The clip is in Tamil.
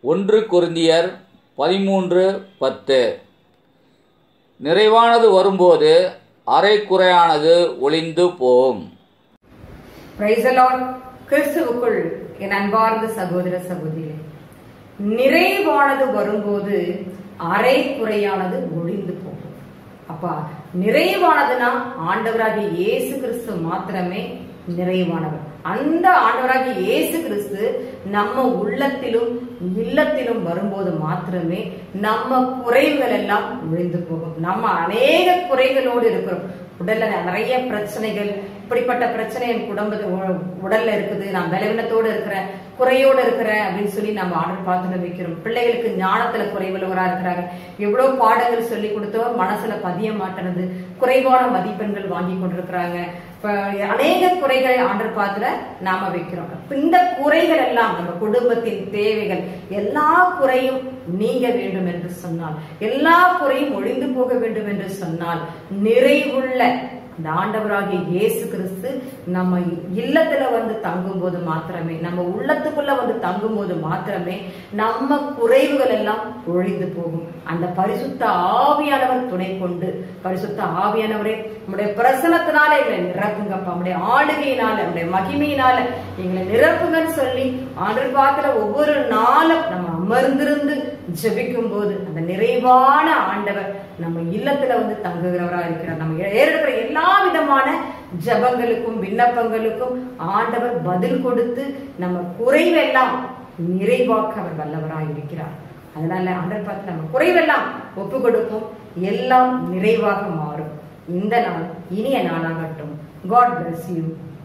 ஒன்று கொரிந்தியர் பதிமூன்று பத்து நிறைவானது வரும்போது அரைக்குறையானது ஒளிந்து போம் பிரைஸ் கிறிஸ்துவுக்குள் என் அன்பார்ந்த சகோதர சகோதரிகளே நிறைவானது வரும்போது அரை குறையானது ஒழிந்து போகும் அப்பா நிறைவானதுன்னா ஆண்டவராகிய இயேசு கிறிஸ்து மாத்திரமே நிறைவானவர் அந்த ஆண்டவராகிய இயேசு கிறிஸ்து நம்ம உள்ளத்திலும் இல்லத்திலும் வரும்போது மாத்திரமே நம்ம குறைகள் எல்லாம் ஒழிந்து போகும் நம்ம அநேக குறைகளோடு இருக்கிறோம் உடல்ல நிறைய பிரச்சனைகள் இப்படிப்பட்ட பிரச்சனை என் குடும்ப உ- உடல்ல இருக்குது நான் பலவீனத்தோடு இருக்கிறேன் குறையோடு இருக்கிறேன் அப்படின்னு சொல்லி நம்ம ஆர்டர் பார்த்து வைக்கிறோம் பிள்ளைகளுக்கு ஞானத்துல குறைவுள்ளவரா இருக்கிறாங்க எவ்வளவு பாடங்கள் சொல்லி கொடுத்தோம் மனசுல பதிய மாட்டேனது குறைவான மதிப்பெண்கள் வாங்கி கொண்டிருக்கிறாங்க இப்ப அநேக குறைகளை ஆண்டர் பாத்துல நாம வைக்கிறோம் அப்ப இந்த குறைகள் எல்லாம் நம்ம குடும்பத்தின் தேவைகள் எல்லா குறையும் நீங்க வேண்டும் என்று சொன்னால் எல்லா குறையும் ஒழிந்து போக வேண்டும் என்று சொன்னால் நிறைவுள்ள அந்த ஆண்டவராகிய இயேசு கிறிஸ்து நம்ம இல்லத்துல வந்து தங்கும் போது மாத்திரமே நம்ம உள்ளத்துக்குள்ள வந்து தங்கும் போது மாத்திரமே நம்ம குறைவுகள் எல்லாம் ஒழிந்து போகும் அந்த பரிசுத்த ஆவியானவர் துணை கொண்டு பரிசுத்த ஆவியானவரே நம்முடைய பிரசனத்தினால எங்களை நிரப்புங்கப்பா நம்முடைய ஆளுகையினால நம்முடைய மகிமையினால எங்களை நிரப்புங்கன்னு சொல்லி ஆண்டர் பாத்துல ஒவ்வொரு நாளும் நம்ம அமர்ந்திருந்து ஜெபிக்கும் போது அந்த நிறைவான ஆண்டவர் நம்ம இல்லத்துல வந்து தங்குகிறவரா இருக்கிறார் நம்ம ஏறெடுக்கிற எல்லா விதமான ஜெபங்களுக்கும் விண்ணப்பங்களுக்கும் ஆண்டவர் பதில் கொடுத்து நம்ம குறைவெல்லாம் நிறைவாக்க அவர் வல்லவராய் இருக்கிறார் அதனால ஆண்டவர் பார்த்து நம்ம குறைவெல்லாம் ஒப்பு கொடுப்போம் எல்லாம் நிறைவாக மாறும் இந்த நாள் இனிய நாளாகட்டும் காட் bless you